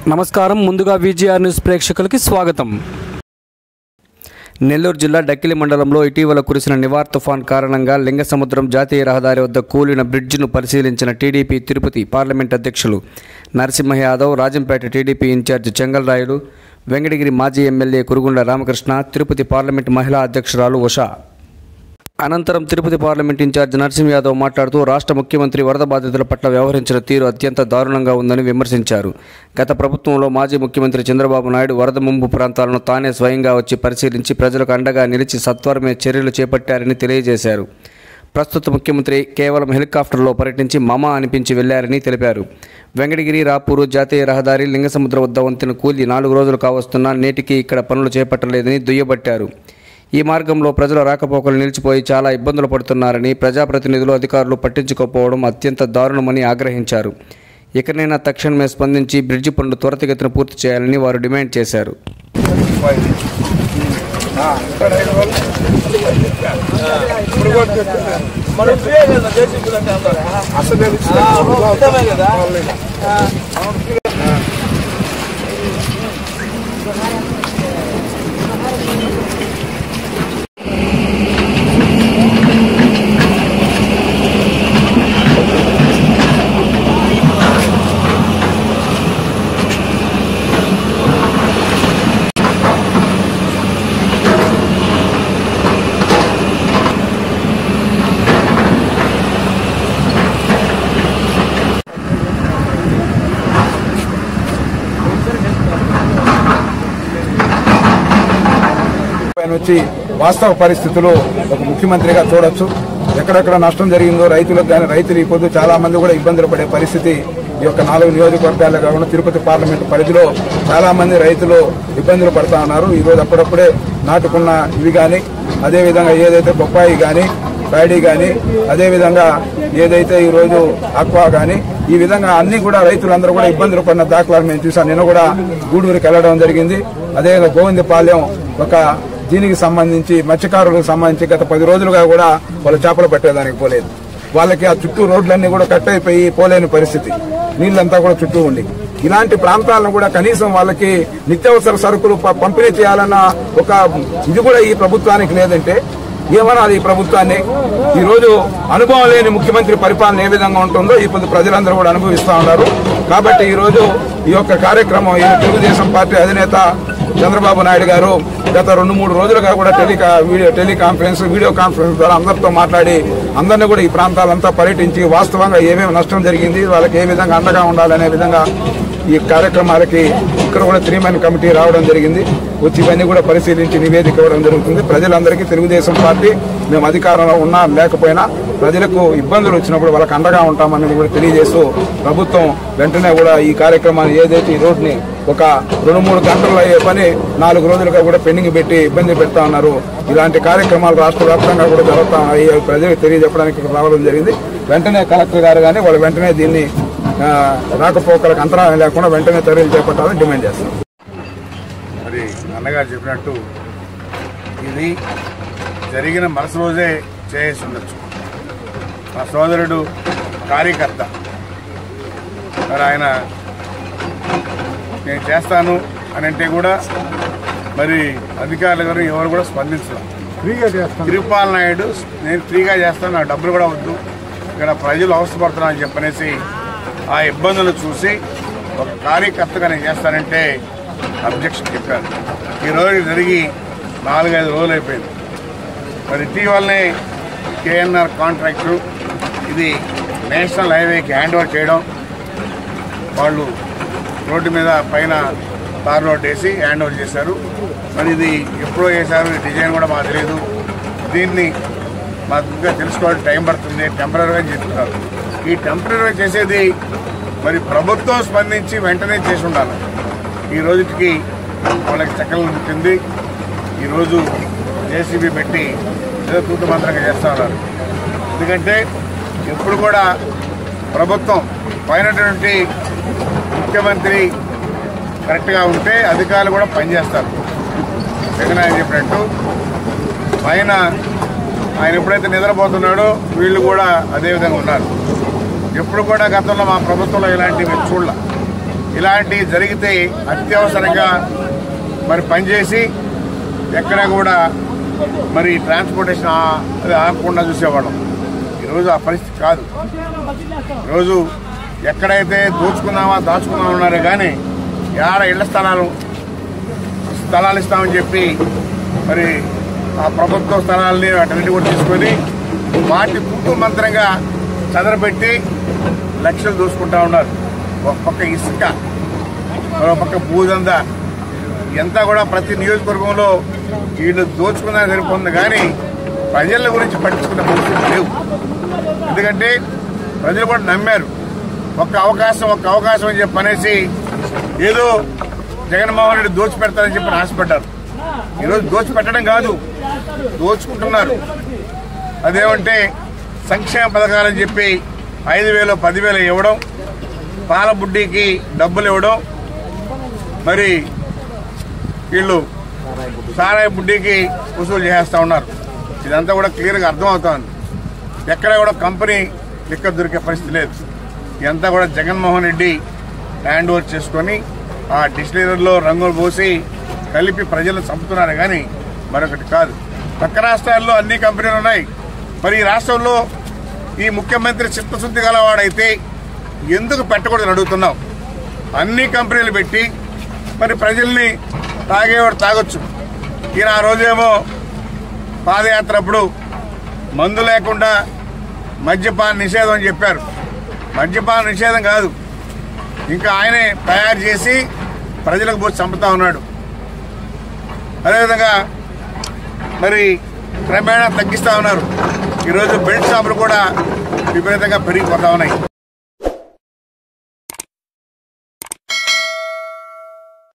నమస్కారం ముందుగా VGR news ప్రేక్షకులకి స్వాగతం నెల్లూరు జిల్లా డక్కిలి మండలంలో ఇటీవల కురిసిన నివార్ తుఫాన్ కారణంగా లింగసముద్రం జాతీయ రహదారి వద్ద కూలిన బ్రిడ్జిను పరిశీలించిన టీడీపీ తిరుపతి పార్లమెంట్ అధ్యక్షులు నరసింహ యాదవ్ రాజంపేట టీడీపీ ఇన్ఛార్జి చెంగల్రాయుడు వెంకటగిరి మాజీ ఎమ్మెల్యే కురుగుండ రామకృష్ణ తిరుపతి పార్లమెంట్ మహిళా అధ్యక్షురాలు ఉషా అనంతరం తిరుపతి పార్లమెంట్ ఇన్ఛార్జ్ నరసింహ యాదవ్ మాట్లాడుతూ రాష్ట్ర ముఖ్యమంత్రి వరద బాధితుల పట్ల వ్యవహరించిన తీరు అత్యంత దారుణంగా ఉందని విమర్శించారు గత ప్రభుత్వంలో మాజీ ముఖ్యమంత్రి చంద్రబాబు నాయుడు వరద ముంపు ప్రాంతాలను తానే స్వయంగా వచ్చి పరిశీలించి ప్రజలకు అండగా నిలిచి సత్వరమే చర్యలు చేపట్టారని తెలియజేశారు ప్రస్తుత ముఖ్యమంత్రి కేవలం హెలికాప్టర్లో పర్యటించి మమ అనిపించి వెళ్లారని తెలిపారు వెంకటగిరి రాపూరు జాతీయ రహదారి లింగసముద్ర వద్ద వంతెన కూలి నాలుగు రోజులు కావస్తున్నా నేటికి ఇక్కడ పనులు చేపట్టలేదని దుయ్యబట్టారు ఈ మార్గంలో ప్రజల రాకపోకలు నిలిచిపోయి చాలా ఇబ్బందులు పడుతున్నారని ప్రజాప్రతినిధులు అధికారులు పట్టించుకోకపోవడం అత్యంత దారుణమని ఆగ్రహించారు ఇకనైనా తక్షణమే స్పందించి బ్రిడ్జి పనులు త్వరితగతిన పూర్తి చేయాలని వారు డిమాండ్ చేశారు పైన వచ్చి వాస్తవ పరిస్థితులు ఒక ముఖ్యమంత్రిగా చూడొచ్చు ఎక్కడెక్కడ నష్టం జరిగిందో రైతులకు కానీ రైతులు ఈ పొద్దు చాలా మంది కూడా ఇబ్బందులు పడే పరిస్థితి ఈ యొక్క నాలుగు నియోజకవర్గాల్లో కాకుండా తిరుపతి పార్లమెంట్ పరిధిలో చాలా మంది రైతులు ఇబ్బందులు పడతా ఉన్నారు ఈ రోజు అప్పుడప్పుడే నాటుకున్న ఇవి కానీ అదేవిధంగా ఏదైతే బొప్పాయి కానీ ప్యాడీ కానీ అదేవిధంగా ఏదైతే ఈ రోజు అక్వా కానీ ఈ విధంగా అన్ని కూడా రైతులందరూ కూడా ఇబ్బందులు పడిన దాఖలాలు మేము చూసాం నిన్న కూడా గూడూరుకి వెళ్ళడం జరిగింది అదేవిధంగా గోవిందపాలెం ఒక దీనికి సంబంధించి మత్స్యకారులకు సంబంధించి గత పది రోజులుగా కూడా వాళ్ళు చేపలు పట్టేదానికి పోలేదు వాళ్ళకి ఆ చుట్టూ రోడ్లన్నీ కూడా కట్ అయిపోయి పోలేని పరిస్థితి నీళ్ళంతా కూడా చుట్టూ ఉండి ఇలాంటి ప్రాంతాలను కూడా కనీసం వాళ్ళకి నిత్యావసర సరుకులు ప- పంపిణీ చేయాలన్న ఒక ఇది కూడా ఈ ప్రభుత్వానికి లేదంటే ఏమనాలి ఈ ప్రభుత్వాన్ని ఈ రోజు అనుభవం లేని ముఖ్యమంత్రి పరిపాలన ఏ విధంగా ఉంటుందో ఇప్పుడు ప్రజలందరూ కూడా అనుభవిస్తా ఉన్నారు కాబట్టి ఈ రోజు ఈ యొక్క కార్యక్రమం ఈ తెలుగుదేశం పార్టీ అధినేత చంద్రబాబు నాయుడు గారు గత రెండు మూడు రోజులుగా కూడా టెలికా వీడియో టెలికాన్ఫరెన్స్ వీడియో కాన్ఫరెన్స్ ద్వారా అందరితో మాట్లాడి అందరినీ కూడా ఈ ప్రాంతాలంతా పర్యటించి వాస్తవంగా ఏమేమి నష్టం జరిగింది వాళ్ళకి ఏ విధంగా అండగా ఉండాలనే విధంగా ఈ కార్యక్రమాలకి ఇక్కడ కూడా త్రీ మెన్ కమిటీ రావడం జరిగింది వచ్చి ఇవన్నీ కూడా పరిశీలించి నివేదిక ఇవ్వడం జరుగుతుంది ప్రజలందరికీ తెలుగుదేశం పార్టీ మేము అధికారంలో ఉన్నా లేకపోయినా ప్రజలకు ఇబ్బందులు వచ్చినప్పుడు వాళ్ళకి అండగా ఉంటామని కూడా తెలియజేస్తూ ప్రభుత్వం వెంటనే కూడా ఈ కార్యక్రమాన్ని ఏదైతే ఈ రోడ్ని ఒక రెండు మూడు గంటల్లో అయ్యే పని నాలుగు రోజులుగా కూడా పెండింగ్ పెట్టి ఇబ్బంది పెడతా ఉన్నారు ఇలాంటి కార్యక్రమాలు రాష్ట్ర వ్యాప్తంగా కూడా జరుగుతా ఉన్నాయి అవి ప్రజలకు తెలియజెప్పడానికి ఇక్కడ రావడం జరిగింది వెంటనే కలెక్టర్ గారు కానీ వాళ్ళు వెంటనే దీన్ని ఆ, రాకపోకలకు అంతరాయం లేకుండా వెంటనే చర్యలు చేపట్టాలని డిమాండ్ చేస్తాం మరి అన్నగారు చెప్పినట్టు ఇది జరిగిన మరుసటి రోజే చేసి ఉండొచ్చు మా సోదరుడు కార్యకర్త మరి ఆయన నేను చేస్తాను అని అంటే కూడా మరి అధికారులు గారు ఎవరు కూడా స్పందించడం ఫ్రీగా చేస్తాం తిరుపాల నాయుడు నేను ఫ్రీగా చేస్తాను నాకు డబ్బులు కూడా వద్దు ఇక్కడ ప్రజలు అవసరపడుతున్నా అని చెప్పనేసి ఆ ఇబ్బందులు చూసి ఒక కార్యకర్తగా నేను చేస్తానంటే అబ్జెక్షన్ చెప్పారు ఈ రోజు జరిగి నాలుగైదు రోజులు అయిపోయింది మరి ఇటీవలనే కేఎన్ఆర్ కాంట్రాక్టు ఇది నేషనల్ హైవేకి హ్యాండ్ ఓవర్ చేయడం వాళ్ళు రోడ్డు మీద పైన తార్ రోడ్ వేసి హ్యాండ్ ఓవర్ చేశారు మరి ఇది ఎప్పుడో వేశారు ఈ డిజైన్ కూడా మాకు తెలియదు దీన్ని మాకు ఇంకా తెలుసుకోవాలి టైం పడుతుంది టెంపరీగా చేస్తున్నారు ఈ టెంపరీగా చేసేది మరి ప్రభుత్వం స్పందించి వెంటనే చేసి ఉండాలి ఈ రోజుకి వాళ్ళకి చక్కలు పుట్టింది ఈరోజు జేసీబీ పెట్టి ఏదో తూతు మంత్రంగా చేస్తా ఉన్నారు ఎందుకంటే ఎప్పుడు కూడా ప్రభుత్వం పైనటువంటి ముఖ్యమంత్రి కరెక్ట్గా ఉంటే అధికారులు కూడా పనిచేస్తారు జగన్ ఆయన చెప్పినట్టు పైన ఆయన ఎప్పుడైతే నిద్రపోతున్నాడో వీళ్ళు కూడా అదే విధంగా ఉన్నారు ఎప్పుడు కూడా గతంలో మా ప్రభుత్వంలో ఇలాంటివి చూడాల ఇలాంటివి జరిగితే అత్యవసరంగా మరి పనిచేసి ఎక్కడ కూడా మరి ట్రాన్స్పోర్టేషన్ ఆ- అది ఆగకుండా చూసేవాళ్ళం ఈరోజు ఆ పరిస్థితి కాదు ఈరోజు ఎక్కడైతే దోచుకుందామా దాచుకుందామా ఉన్నారే కానీ యాడ ఇళ్ల స్థలాలు స్థలాలు ఇస్తామని చెప్పి మరి ఆ ప్రభుత్వ స్థలాల్ని వాటన్నిటి కూడా తీసుకొని వాటి కుంటు మంత్రంగా చదరబెట్టి లక్షలు దోసుకుంటా ఉన్నారు ఒక పక్క ఇసుక మరో పక్క భూదంద ఎంత కూడా ప్రతి నియోజకవర్గంలో వీళ్ళు దోచుకున్నా సరిపోతుంది కానీ ప్రజల గురించి పట్టించుకునే పరిస్థితి లేవు ఎందుకంటే ప్రజలు కూడా నమ్మారు ఒక్క అవకాశం ఒక్క అవకాశం అని చెప్పి అనేసి ఏదో జగన్మోహన్ రెడ్డి దోచి పెడతారని చెప్పి ఆశపడ్డారు ఈరోజు దోచి పెట్టడం కాదు దోచుకుంటున్నారు అదేమంటే సంక్షేమ పథకాలని చెప్పి ఐదు వేలు పదివేలు ఇవ్వడం పాల బుడ్డికి డబ్బులు ఇవ్వడం మరి వీళ్ళు సారాయి బుడ్డికి వసూలు చేస్తూ ఉన్నారు ఇదంతా కూడా క్లియర్గా అర్థమవుతోంది ఎక్కడ కూడా కంపెనీ లిక్క దొరికే పరిస్థితి లేదు ఇదంతా కూడా జగన్మోహన్ రెడ్డి హ్యాండ్ ఓవర్ చేసుకొని ఆ డిస్టిలరీలో రంగులు పోసి కలిపి ప్రజలను చంపుతున్నారు కానీ మరొకటి కాదు పక్క రాష్ట్రాల్లో అన్ని కంపెనీలు ఉన్నాయి మరి ఈ రాష్ట్రంలో ఈ ముఖ్యమంత్రి చిత్తశుద్ధి గలవాడైతే ఎందుకు పెట్టకూడదని అడుగుతున్నాం అన్ని కంపెనీలు పెట్టి మరి ప్రజల్ని తాగేవాడు తాగొచ్చు ఈయన ఆ రోజేమో పాదయాత్ర అప్పుడు మందు లేకుండా మద్యపాన నిషేధం అని చెప్పారు మద్యపాన నిషేధం కాదు ఇంకా ఆయనే తయారు చేసి ప్రజలకు పోయి చంపుతా ఉన్నాడు అదేవిధంగా మరి క్రమేణా తగ్గిస్తా ఉన్నారు ఈరోజు బెల్ట్ షాపులు కూడా విపరీతంగా పెరిగిపోతా ఉన్నాయి